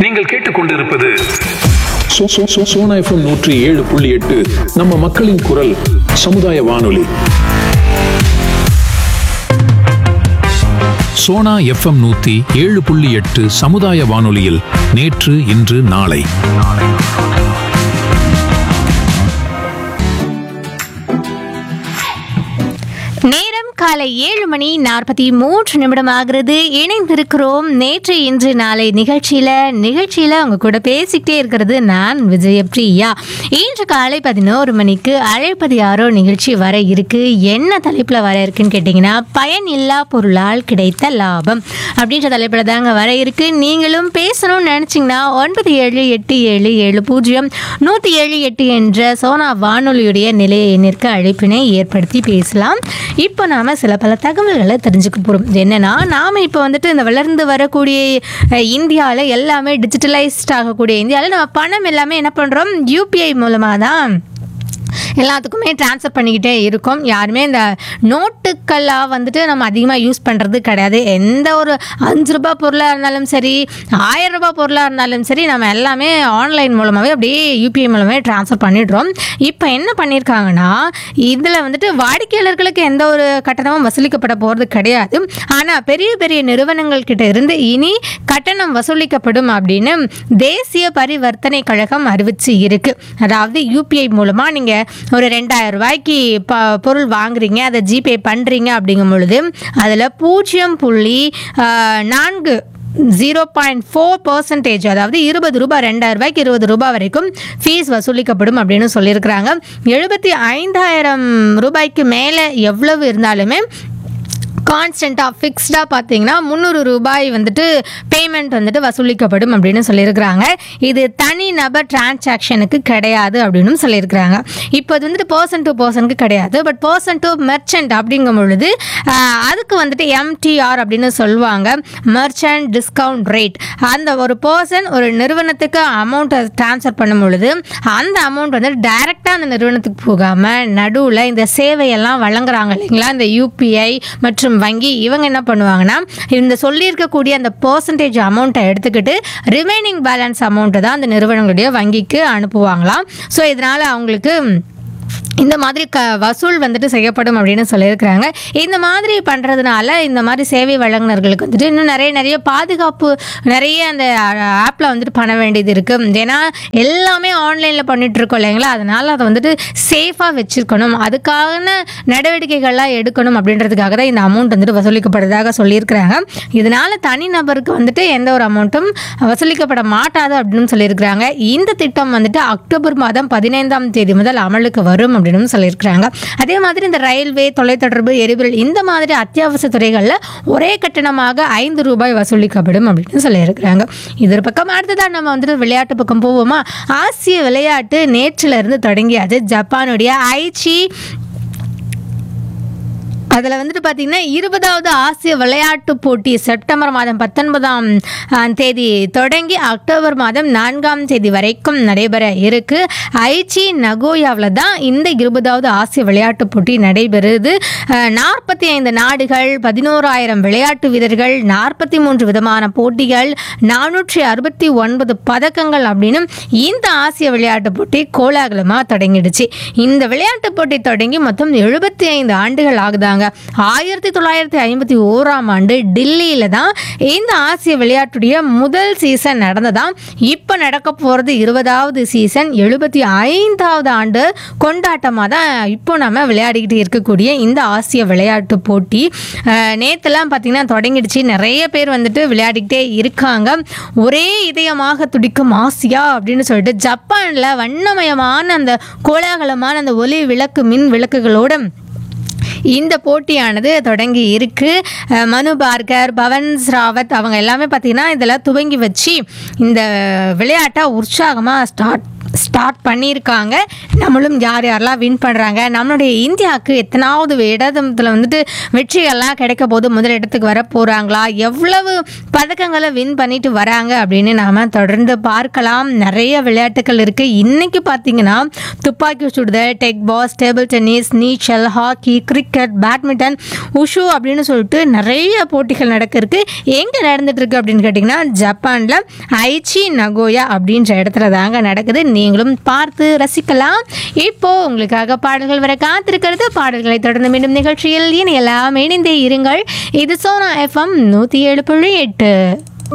நீங்கள் கேட்டுக்கொண்டிருப்பது சோ- சோ- சோ- சோனா எஃப்எம் நூற்றி ஏழு புள்ளி எட்டு நம்ம மக்களின் குரல் சமுதாய வானொலி சோனா எஃப்எம் நூத்தி ஏழு புள்ளி எட்டு சமுதாய வானொலியில் நேற்று இன்று நாளை நேரம் காலை ஏழு மணி நாற்பத்தி மூன்று நிமிடம் ஆகிறது இணைந்திருக்கிறோம் நேற்று இன்று நாளை நிகழ்ச்சியில நிகழ்ச்சியில உங்க கூட பேசிக்கிட்டே இருக்கிறது நான் விஜயப்ரியா இன்று காலை பதினோரு மணிக்கு அழைப்பது யாரோ நிகழ்ச்சி வர இருக்கு என்ன தலைப்புல வர இருக்குன்னு கேட்டிங்கன்னா பயனில்லா பொருளால் கிடைத்த லாபம் அப்படின்ற தலைப்புல தாங்க வர இருக்கு நீங்களும் பேசணும்னு நினைச்சீங்கன்னா ஒன்பது ஏழு எட்டு ஏழு ஏழு பூஜ்ஜியம் நூற்றி ஏழு எட்டு என்ற சோனா வானொலியுடைய நிலைய எண்ணிற்கு அழைப்பினை ஏற்படுத்தி பேசலாம் இப்போ நாம் சில பல தகவல்களை தெரிஞ்சுக்க போகிறோம் என்னன்னா நாம் இப்போ வந்துட்டு இந்த வளர்ந்து வரக்கூடிய இந்தியாவில் எல்லாமே டிஜிட்டலைஸ்ட் ஆகக்கூடிய இந்தியாவில் நம்ம பணம் எல்லாமே என்ன பண்ணுறோம் யூபிஐ மூலமாக தான் எல்லாத்துக்குமே ட்ரான்ஸ்ஃபர் பண்ணிக்கிட்டே இருக்கோம் யாருமே இந்த நோட்டுக்கெல்லாம் வந்துட்டு நம்ம அதிகமாக யூஸ் பண்ணுறது கிடையாது எந்த ஒரு அஞ்சு ரூபாய் பொருளாக இருந்தாலும் சரி ஆயிரம் ரூபாய் பொருளாக இருந்தாலும் சரி நம்ம எல்லாமே ஆன்லைன் மூலமாகவே அப்படியே யூபிஐ மூலமே ட்ரான்ஸ்ஃபர் பண்ணிடுறோம் இப்போ என்ன பண்ணியிருக்காங்கன்னா இதில் வந்துட்டு வாடிக்கையாளர்களுக்கு எந்த ஒரு கட்டணமும் வசூலிக்கப்பட போகிறது கிடையாது ஆனால் பெரிய பெரிய நிறுவனங்கள் கிட்ட இருந்து இனி கட்டணம் வசூலிக்கப்படும் அப்படின்னு தேசிய பரிவர்த்தனை கழகம் அறிவிச்சு இருக்கு அதாவது யூபிஐ மூலமா நீங்க ஒரு ரெண்டாயிரம் ரூபாய்க்கு ப பொருள் வாங்குறீங்க அதை ஜிபே பண்றீங்க அப்படிங்கும் பொழுது அதில் பூஜ்ஜியம் புள்ளி ஆஹ், நான்கு ஜீரோ பாயிண்ட் ஃபோர் பர்சன்டேஜ் அதாவது இருபது ரூபாய் ரெண்டாயிரம் ரூபாய்க்கு இருபது ரூபாய் வரைக்கும் ஃபீஸ் வசூலிக்கப்படும் அப்படின்னு சொல்லியிருக்கிறாங்க எழுபத்தி ஐந்தாயிரம் ரூபாய்க்கு மேலே எவ்வளவு இருந்தாலுமே கான்ஸ்டண்ட்டாக ஃபிக்ஸ்டாக பார்த்தீங்கன்னா முந்நூறு ரூபாய் வந்துட்டு பேமெண்ட் வந்துட்டு வசூலிக்கப்படும் அப்படின்னு சொல்லியிருக்கிறாங்க இது தனி நபர் டிரான்சாக்ஷனுக்கு கிடையாது அப்படின்னு சொல்லியிருக்கிறாங்க இப்போ இது வந்துட்டு பர்சன் டு பர்சனுக்கு கிடையாது பட் பர்சன் டு மெர்ச்சன்ட் அப்படிங்கும் பொழுது ஆஹ், அதுக்கு வந்துட்டு எம்டிஆர் அப்படின்னு சொல்லுவாங்க மெர்ச்சன்ட் டிஸ்கவுண்ட் ரேட் அந்த ஒரு பர்சன் ஒரு நிறுவனத்துக்கு அமௌண்ட்டை ட்ரான்ஸ்ஃபர் பண்ணும் பொழுது அந்த அமௌண்ட் வந்து டைரெக்டாக அந்த நிறுவனத்துக்கு போகாமல் நடுவில் இந்த சேவையெல்லாம் வழங்குறாங்க இல்லைங்களா இந்த யூபிஐ மற்றும் வங்கி இவங்க என்ன பண்ணுவாங்கன்னா இந்த சொல்லியிருக்கக்கூடிய அந்த பர்சன்டேஜ் அமௌண்ட்டை எடுத்துக்கிட்டு ரிமைனிங் பேலன்ஸ் அமௌண்ட்டை தான் அந்த நிறுவனங்களுடைய வங்கிக்கு அனுப்புவாங்களாம் ஸோ இதனால் அவங்களுக்கு இந்த மாதிரி க வசூல் வந்துட்டு செய்யப்படும் அப்படின்னு சொல்லியிருக்கிறாங்க இந்த மாதிரி பண்ணுறதுனால இந்த மாதிரி சேவை வழங்குனர்களுக்கு வந்துட்டு இன்னும் நிறைய நிறைய பாதுகாப்பு நிறைய அந்த ஆப்பில் வந்துட்டு பண்ண வேண்டியது இருக்குது ஏன்னா எல்லாமே ஆன்லைனில் பண்ணிட்டு இருக்கோம் இல்லைங்களா அதனால் அதை வந்துட்டு சேஃபாக வச்சுருக்கணும் அதுக்கான நடவடிக்கைகள்லாம் எடுக்கணும் அப்படின்றதுக்காக தான் இந்த அமௌண்ட் வந்துட்டு வசூலிக்கப்படுறதாக சொல்லியிருக்கிறாங்க இதனால் தனிநபருக்கு வந்துட்டு எந்த ஒரு அமௌண்ட்டும் வசூலிக்கப்பட மாட்டாது அப்படின்னு சொல்லியிருக்கிறாங்க இந்த திட்டம் வந்துட்டு அக்டோபர் மாதம் பதினைந்தாம் தேதி முதல் அமலுக்கு வரும் அப்படின்னு சொல்லியிருக்கிறாங்க அதே மாதிரி இந்த ரயில்வே தொலைத்தொடர்பு எரிபொருள் இந்த மாதிரி அத்தியாவசிய துறைகளில் ஒரே கட்டணமாக ஐந்து ரூபாய் வசூலிக்கப்படும் அப்படின்னு சொல்லியிருக்கிறாங்க இது ஒரு பக்கம் அடுத்ததான் நம்ம வந்துட்டு விளையாட்டு பக்கம் போவோமா ஆசிய விளையாட்டு நேற்றில இருந்து தொடங்கியாச்சு ஜப்பானுடைய ஐச்சி அதில் வந்துட்டு பார்த்தீங்கன்னா இருபதாவது ஆசிய விளையாட்டுப் போட்டி செப்டம்பர் மாதம் பத்தொன்பதாம் ஆம், தேதி தொடங்கி அக்டோபர் மாதம் நான்காம் தேதி வரைக்கும் நடைபெற இருக்கு ஐச்சி நகோயாவில் தான் இந்த இருபதாவது ஆசிய விளையாட்டுப் போட்டி நடைபெறுது நாற்பத்தி ஐந்து நாடுகள் பதினோராயிரம் விளையாட்டு வீரர்கள் நாற்பத்தி மூன்று விதமான போட்டிகள் நானூற்றி அறுபத்தி ஒன்பது பதக்கங்கள் அப்படின்னு இந்த ஆசிய விளையாட்டுப் போட்டி கோலாகலமாக தொடங்கிடுச்சு இந்த விளையாட்டுப் போட்டி தொடங்கி மொத்தம் எழுபத்தி ஐந்து ஆண்டுகள் ஆகுதாங்க ஆயிரத்தி தொள்ளாயிரத்தி ஐம்பத்தி ஓராம் ஆண்டு டில்லியில தான் இந்த ஆசிய விளையாட்டுடைய முதல் சீசன் நடந்ததாம் இப்போ நடக்க போகிறது இருபதாவது சீசன் எழுபத்தி ஐந்தாவது ஆண்டு கொண்டாட்டமாக தான் இப்போ நம்ம விளையாடிக்கிட்டு இருக்கக்கூடிய இந்த ஆசிய விளையாட்டு போட்டி அஹ், நேத்துலாம் பார்த்தீங்கன்னா தொடங்கிடுச்சு நிறைய பேர் வந்துட்டு விளையாடிக்கிட்டே இருக்காங்க ஒரே இதயமாக துடிக்கும் ஆசியா அப்படின்னு சொல்லிட்டு ஜப்பானில் வண்ணமயமான அந்த கோலாகலமான அந்த ஒளி விளக்கு மின் விளக்குகளோட இந்த போட்டியானது தொடங்கி இருக்கு அஹ் மனு பார்கர் பவன் ராவத் அவங்க எல்லாமே பார்த்தீங்கன்னா இதில் துவங்கி வச்சு இந்த விளையாட்டை உற்சாகமாக ஸ்டார்ட் ஸ்டார்ட் பண்ணியிருக்காங்க நம்மளும் யார் யாரெல்லாம் வின் பண்ணுறாங்க நம்மளுடைய இந்தியாவுக்கு எத்தனாவது இடத்துல வந்துட்டு வெற்றிகள்லாம் கிடைக்க போது முதல் இடத்துக்கு வர போகிறாங்களா எவ்வளவு பதக்கங்களை வின் பண்ணிட்டு வராங்க அப்படின்னு நாம் தொடர்ந்து பார்க்கலாம் நிறைய விளையாட்டுகள் இருக்குது இன்றைக்கி பார்த்தீங்கன்னா துப்பாக்கி சுடுதல் டெக் பாஸ் டேபிள் டென்னிஸ் நீச்சல் ஹாக்கி கிரிக்கெட் பேட்மிண்டன் உஷு அப்படின்னு சொல்லிட்டு நிறைய போட்டிகள் நடக்க இருக்கு எங்கே நடந்துட்டு இருக்கு அப்படின்னு கேட்டிங்கன்னா ஜப்பானில் ஐச்சி நகோயா அப்படின்ற இடத்துல தாங்க நடக்குது நீங்களும் பார்த்து ரசிக்கலாம் இப்போ உங்களுக்காக பாடல்கள் வர காத்திருக்கிறது பாடல்களை தொடர்ந்து மீண்டும் நிகழ்ச்சியில் இனி எல்லாம் இணைந்தே இருங்கள் இது சோனா எஃப்எம் நூற்றி ஏழு புள்ளி எட்டு